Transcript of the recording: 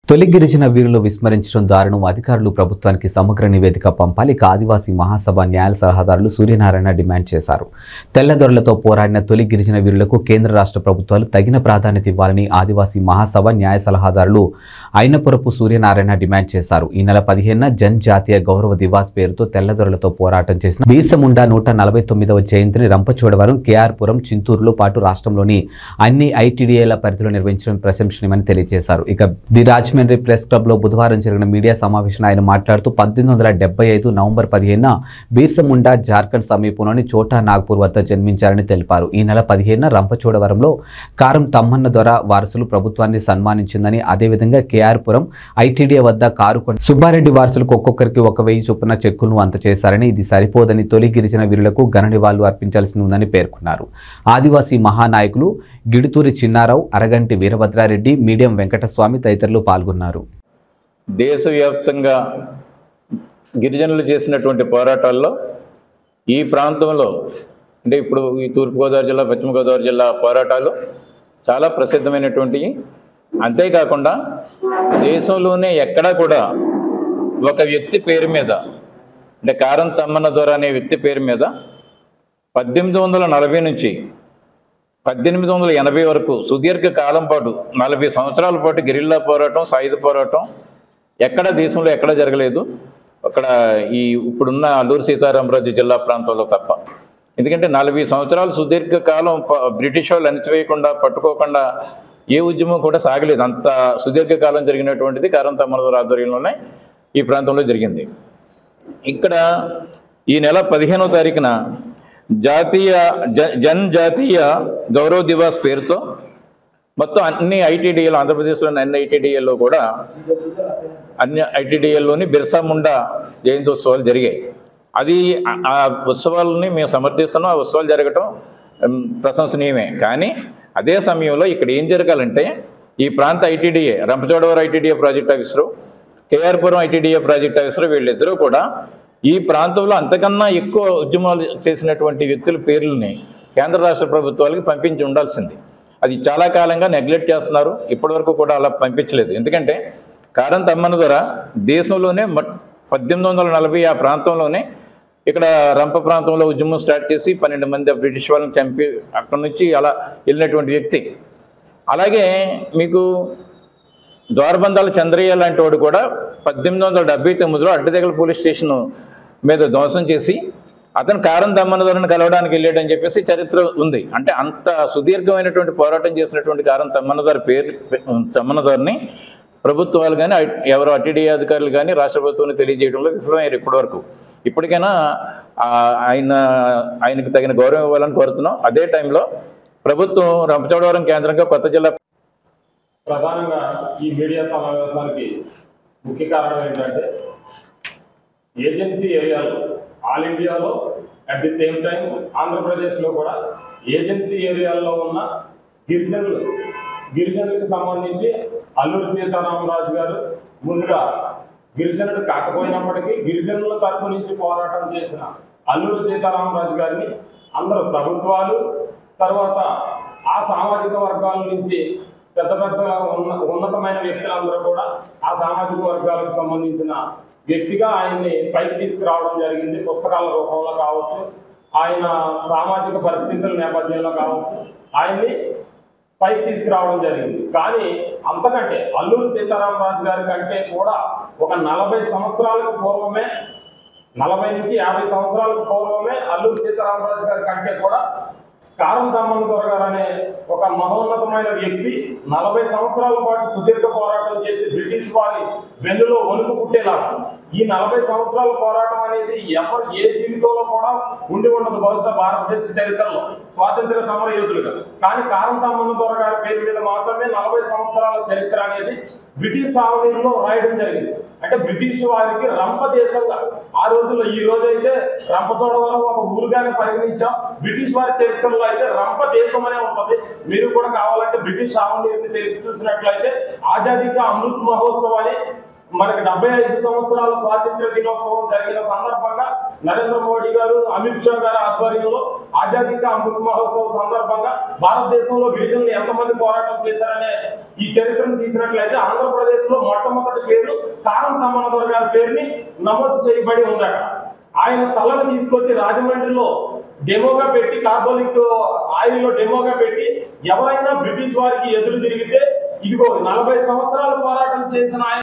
తొలి గిరిజన వీరులు విస్మరించడం దారుణం అధికారులు ప్రభుత్వానికి సమగ్ర నివేదిక పంపాలి ఇక ఆదివాసీ మహాసభ న్యాయ సలహాదారులు సూర్యనారాయణ డిమాండ్ చేశారు తెల్లదొరలతో పోరాడిన తొలి గిరిజన వీరులకు కేంద్ర రాష్ట్ర ప్రభుత్వాలు తగిన ప్రాధాన్యత ఇవ్వాలని ఆదివాసీ మహాసభ న్యాయ సలహాదారులు అయినపురపు సూర్యనారాయణ డిమాండ్ చేశారు ఈ నెల పదిహేనున జన్ జాతీయ గౌరవ దివాస్ పేరుతో తెల్లదొరలతో పోరాటం చేసిన బీర్సముండా నూట నలభై తొమ్మిదవ జయంతిని రంపచోడవరం కేఆర్పురం చింతూరులో పాటు రాష్ట్రంలోని అన్ని ఐటీడీఏల పరిధిలో నిర్వహించడం ప్రశంసనీయమని తెలియజేశారు ఇక ది రాజమండ్రి ప్రెస్ క్లబ్ లో బుధవారం జరిగిన మీడియా సమావేశంలో ఆయన మాట్లాడుతూ పద్దెనిమిది వందల డెబ్బై ఐదు నవంబర్ పదిహేనున బీర్సముండా జార్ఖండ్ సమీపంలోని చోటా నాగ్పూర్ వద్ద జన్మించారని తెలిపారు ఈ నెల పదిహేనున రంపచోడవరంలో కారం తమ్మన్న ద్వారా వారసులు ప్రభుత్వాన్ని సన్మానించిందని అదేవిధంగా కేఆర్పురం ఐటీడీఏ వద్ద కారు కొన్న సుబ్బారెడ్డి వారసులకు ఒక్కొక్కరికి ఒక వెయ్యి చొప్పున చెక్కులను అందచేశారని ఇది సరిపోదని తొలి గిరిజన వీరులకు ఘన నివాళులు అర్పించాల్సి ఉందని పేర్కొన్నారు ఆదివాసీ మహానాయకులు గిడుతూరి చిన్నారావు అరగంటి వీరభద్రారెడ్డి మీడియం వెంకటస్వామి తదితరులు పాల్గొన్నారు దేశవ్యాప్తంగా గిరిజనులు చేసినటువంటి పోరాటాల్లో ఈ ప్రాంతంలో అంటే ఇప్పుడు ఈ తూర్పుగోదావరి జిల్లా పశ్చిమ గోదావరి జిల్లా పోరాటాలు చాలా ప్రసిద్ధమైనటువంటివి అంతేకాకుండా దేశంలోనే ఎక్కడా కూడా ఒక వ్యక్తి పేరు మీద అంటే కారం తమ్మన్న దొర అనే వ్యక్తి పేరు మీద పద్దెనిమిది వందల నలభై నుంచి పద్దెనిమిది వందల ఎనభై వరకు సుదీర్ఘ కాలం పాటు నలభై సంవత్సరాల పాటు గెరిల్లా పోరాటం సాయుధ పోరాటం ఎక్కడ దేశంలో ఎక్కడ జరగలేదు అక్కడ ఈ ఇప్పుడున్న అల్లూరు సీతారామరాజు జిల్లా ప్రాంతంలో తప్ప ఎందుకంటే నలభై సంవత్సరాలు సుదీర్ఘ కాలం ప- బ్రిటిష్ వాళ్ళు అణిచివేయకుండా పట్టుకోకుండా ఏ ఉద్యమం కూడా సాగలేదు అంత సుదీర్ఘ కాలం జరిగినటువంటిది కారం తమ్మల ఆధ్వర్యంలోనే ఈ ప్రాంతంలో జరిగింది ఇక్కడ ఈ నెల పదిహేనో తారీఖున జాతీయ జ- జన్ జాతీయ గౌరవ దివాస్ పేరుతో మొత్తం అన్ని ఐటీడీఏలు ఆంధ్రప్రదేశ్లోని అన్ని ఐటీడీఏల్లో కూడా అన్ని ఐటీడీఏల్లోని బిర్సా ముండా జయంత్యోత్సవాలు జరిగాయి అది ఆ- ఆ ఉత్సవాలని మేము సమర్థిస్తున్నాం ఆ ఉత్సవాలు జరగటం ఉమ్, ప్రశంసనీయమే కానీ అదే సమయంలో ఇక్కడ ఏం జరగాలంటే ఈ ప్రాంత ITDA Rampachodavaram ITDA project officer K R Puram ITDA project officer వీళ్ళిద్దరూ కూడా ఈ ప్రాంతంలో అంతకన్నా ఎక్కువ ఉద్యమాలు చేసినటువంటి వ్యక్తుల పేర్లని కేంద్ర రాష్ట్ర ప్రభుత్వాలకి పంపించి ఉండాల్సింది అది చాలా కాలంగా నెగ్లెక్ట్ చేస్తున్నారు ఇప్పటివరకు కూడా అలా పంపించలేదు ఎందుకంటే కారం తమ్మన ద్వారా దేశంలోనే మొట్- పద్దెనిమిది వందల నలభై ఆ ప్రాంతంలోనే ఇక్కడ రంప ప్రాంతంలో ఉద్యమం స్టార్ట్ చేసి పన్నెండు మంది బ్రిటిష్ వాళ్ళని చంపి అక్కడి నుంచి అలా వెళ్ళినటువంటి వ్యక్తి అలాగే మీకు ద్వారబంధాల చంద్రయ్య లాంటి వాడు కూడా పద్దెనిమిది వందల డెబ్బై తొమ్మిదిలో అడ్డదగల పోలీస్ స్టేషన్ మీద ధ్వంసం చేసి అతను కారం దమ్మనదొరని కలవడానికి వెళ్ళాడని చెప్పేసి చరిత్ర ఉంది అంటే అంత సుదీర్ఘమైనటువంటి పోరాటం చేసినటువంటి కారం తమ్మనదొర పేరు తమ్మనదొరని ప్రభుత్వాలు కానీ ఎవరు అటిడి అధికారులు కానీ రాష్ట్ర ప్రభుత్వాన్ని తెలియజేయడంలో విఫలమయ్యారు ఇప్పటివరకు ఇప్పటికైనా ఆ, ఆయన ఆయనకు తగిన గౌరవం ఇవ్వాలని కోరుతున్నాం అదే టైంలో ప్రభుత్వం రంపచోడవరం కేంద్రంగా కొత్త జిల్లా ప్రధానంగా ఈ మీడియా సమావేశానికి ముఖ్య కారణం ఏంటంటే ఏజెన్సీ ఏరియాలో ఆల్ ఇండియాలో అట్ ది సేమ్ టైం ఆంధ్రప్రదేశ్లో కూడా ఏజెన్సీ ఏరియాల్లో ఉన్న గిరిజనులు గిరిజనులకు సంబంధించి అల్లూరి సీతారామరాజు గారు ముందుగా గిరిజనుడు కాకపోయినప్పటికీ గిరిజనుల తరపు నుంచి పోరాటం చేసిన అల్లూరి సీతారామరాజు గారిని అందరూ ప్రభుత్వాలు తర్వాత ఆ సామాజిక వర్గాల నుంచి పెద్ద పెద్ద ఉన్న ఉన్నతమైన వ్యక్తులందరూ కూడా ఆ సామాజిక వర్గాలకు సంబంధించిన వ్యక్తిగా ఆయన్ని పైకి తీసుకురావడం జరిగింది పుస్తకాల రూపంలో కావచ్చు ఆయన సామాజిక పరిస్థితుల నేపథ్యంలో కావచ్చు ఆయన్ని పైకి తీసుకురావడం జరిగింది కానీ అంతకంటే అల్లూరి సీతారామరాజు గారి కంటే కూడా ఒక నలభై సంవత్సరాలకు పూర్వమే నలభై నుంచి యాభై సంవత్సరాలకు పూర్వమే అల్లూరి సీతారామరాజు గారి కంటే కూడా కారం తమ్మన్ గారు అనే ఒక మహోన్నతమైన వ్యక్తి నలభై సంవత్సరాల పాటు సుదీర్ఘ పోరాటం చేసి బ్రిటిష్ వారి వెన్నులో వణుకు పుట్టేలాగా ఈ నలభై సంవత్సరాల పోరాటం అనేది ఎవరు ఏ జీవితంలో కూడా ఉండి ఉండదు బహుశా భారతదేశ చరిత్రలో స్వాతంత్ర సమర యోధులుగా కానీ కారం తమ్మన్న దొర గారి పేరు మీద మాత్రమే నలభై సంవత్సరాల చరిత్ర అనేది బ్రిటిష్ సావనీలో రాయడం జరిగింది అంటే బ్రిటిష్ వారికి రంప దేశంగా ఆ రోజుల్లో ఈ రోజు అయితే రంపతోడవరం ఒక ఊరుగానే పరిగణించాం బ్రిటిష్ వారి చరిత్రలో అయితే రంప దేశం అనే ఉంటది మీరు కూడా కావాలంటే బ్రిటిష్ సావనీని తెలిసి చూసినట్లయితే ఆజాదీ కా అమృత్ మహోత్సవ్ అని మనకి డెబ్బై ఐదు సంవత్సరాల స్వాతంత్ర దినోత్సవం జరిగిన సందర్భంగా నరేంద్ర మోడీ గారు అమిత్ షా గారి ఆధ్వర్యంలో ఆజాదీ కా అమృత్ మహోత్సవ్ సందర్భంగా భారతదేశంలో గిరిజనులు ఎంతమంది పోరాటం చేశారనే ఈ చరిత్రను తీసినట్లయితే ఆంధ్రప్రదేశ్ లో మొట్టమొదటి పేరు కారం తమ్మనదర్ గారి పేరుని నమోదు చేయబడి ఉంది అక్కడ ఆయన తలను తీసుకొచ్చి రాజమండ్రిలో డెమోగా పెట్టి కార్బోలిక్ ఆయిల్ లో డెమోగా పెట్టి ఎవరైనా బ్రిటిష్ వారికి ఎదురు తిరిగితే ఇదిగో నలభై సంవత్సరాలు పోరాటం చేసిన ఆయన